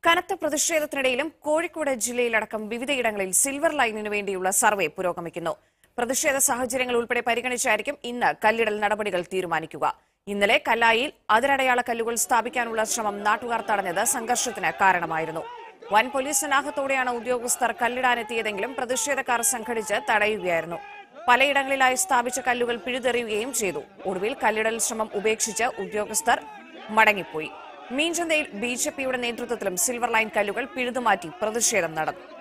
കനത്ത പ്രതിഷേധത്തിനിടയിലും കോഴിക്കോട് ജില്ലയിലടക്കം വിവിധയിടങ്ങളിൽ സിൽവർ ലൈനിനു വേണ്ടിയുള്ള സർവേ പുരോഗമിക്കുന്നു പ്രതിഷേധ സാഹചര്യങ്ങൾ ഉൾപ്പെടെ പരിഗണിച്ചായിരിക്കും ഇന്ന് കല്ലിടൽ നടപടികൾ തീരുമാനിക്കുക ഇന്നലെ കല്ലായിയിൽ അതിരടയാള കല്ലുകൾ സ്ഥാപിക്കാനുള്ള ശ്രമം നാട്ടുകാർ തടഞ്ഞത് സംഘർഷത്തിന് കാരണമായിരുന്നു വൻ പോലീസ് സന്നാഹത്തോടെയാണ് ഉദ്യോഗസ്ഥർ കല്ലിടാനെത്തിയതെങ്കിലും പ്രതിഷേധക്കാർ സംഘടിച്ച് തടയുകയായിരുന്നു പലയിടങ്ങളിലായി സ്ഥാപിച്ച കല്ലുകൾ പിഴുതെറിയുകയും ചെയ്തു ഒടുവിൽ കല്ലിടൽ ശ്രമം ഉപേക്ഷിച്ച് ഉദ്യോഗസ്ഥർ മടങ്ങിപ്പോയി മീൻചന്തയിൽ ബി ജെ പിയുടെ നേതൃത്വത്തിലും സിൽവർ ലൈൻ കല്ലുകൾ പിഴുതുമാറ്റി പ്രതിഷേധം നടന്നു